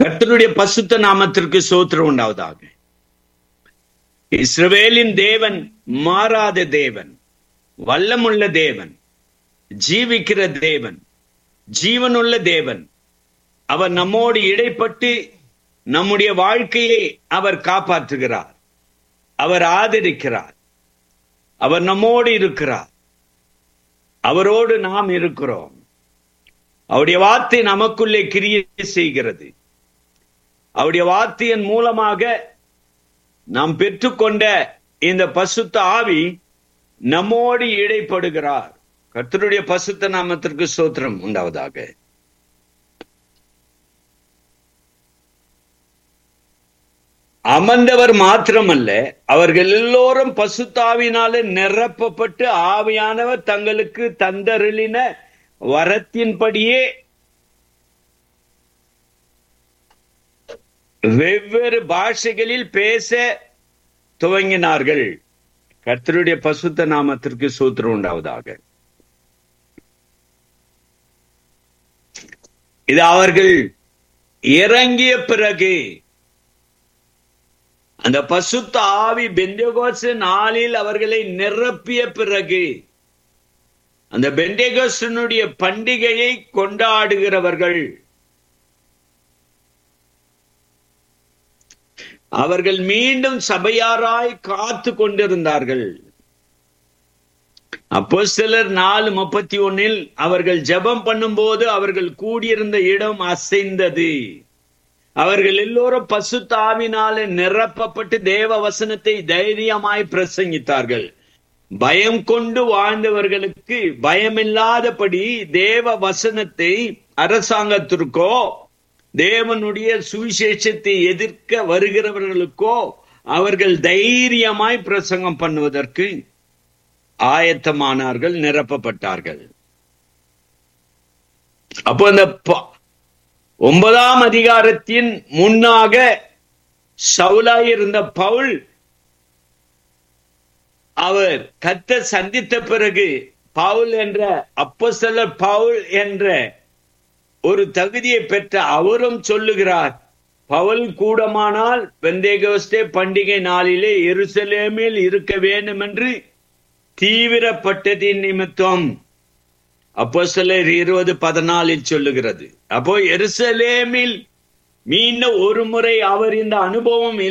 கர்த்தருடைய பசுத்த நாமத்திற்கு சோத்திரம் உண்டாவதாக இஸ்ரவேலின் தேவன் மாறாத தேவன் வல்லமுள்ள தேவன் ஜீவிக்கிற தேவன் ஜீவனுள்ள தேவன் அவர் நம்மோடு இடைப்பட்டு நம்முடைய வாழ்க்கையை அவர் காப்பாற்றுகிறார் அவர் ஆதரிக்கிறார் அவர் நம்மோடு இருக்கிறார் அவரோடு நாம் இருக்கிறோம் அவருடைய வார்த்தை நமக்குள்ளே கிரியை செய்கிறது அவருடைய வார்த்தையின் மூலமாக நாம் பெற்றுக்கொண்ட இந்த பசுத்த ஆவி நம்மோடு இடைப்படுகிறார் கர்த்தருடைய பசுத்த நாமத்திற்கு சோத்திரம் உண்டாவதாக அமர்ந்தவர் மாத்திரமல்ல அவர்கள் எல்லோரும் பசுத்தாவினால நிரப்பப்பட்டு ஆவியானவர் தங்களுக்கு தந்தருளின வரத்தின்படியே வெவ்வேறு பாஷைகளில் பேச துவங்கினார்கள் கர்த்தருடைய பசுத்த நாமத்திற்கு சூத்திரம் உண்டாவதாக இது அவர்கள் இறங்கிய பிறகு அந்த பசுத்த ஆவி பெந்தகோச நாளில் அவர்களை நிரப்பிய பிறகு அந்த பெண்டேகோசனுடைய பண்டிகையை கொண்டாடுகிறவர்கள் அவர்கள் மீண்டும் சபையாராய் காத்து கொண்டிருந்தார்கள் அப்போ சிலர் நாலு முப்பத்தி ஒன்னில் அவர்கள் ஜெபம் பண்ணும்போது அவர்கள் கூடியிருந்த இடம் அசைந்தது அவர்கள் எல்லோரும் பசு தாவினால நிரப்பப்பட்டு தேவ வசனத்தை தைரியமாய் பிரசங்கித்தார்கள் பயம் கொண்டு வாழ்ந்தவர்களுக்கு பயமில்லாதபடி தேவ வசனத்தை அரசாங்கத்திற்கோ தேவனுடைய சுவிசேஷத்தை எதிர்க்க வருகிறவர்களுக்கோ அவர்கள் தைரியமாய் பிரசங்கம் பண்ணுவதற்கு ஆயத்தமானார்கள் நிரப்பப்பட்டார்கள் அப்போ அந்த ஒன்பதாம் அதிகாரத்தின் முன்னாக சவுலாயிருந்த பவுல் அவர் கத்த சந்தித்த பிறகு பவுல் என்ற அப்போஸ்தலர் பவுல் என்ற ஒரு தகுதியை பெற்ற அவரும் சொல்லுகிறார் பவுல் கூடமானால் பெந்தேகோஸ்தே பண்டிகை நாளிலே எருசலேமில் இருக்க வேண்டும் என்று தீவிரப்பட்டதின் நிமித்தம் அப்போ சிலர் இருபது பதினாலில் சொல்லுகிறது அப்போ எருசலேமில் மீண்டும் ஒரு முறை அவர் இந்த அனுபவம்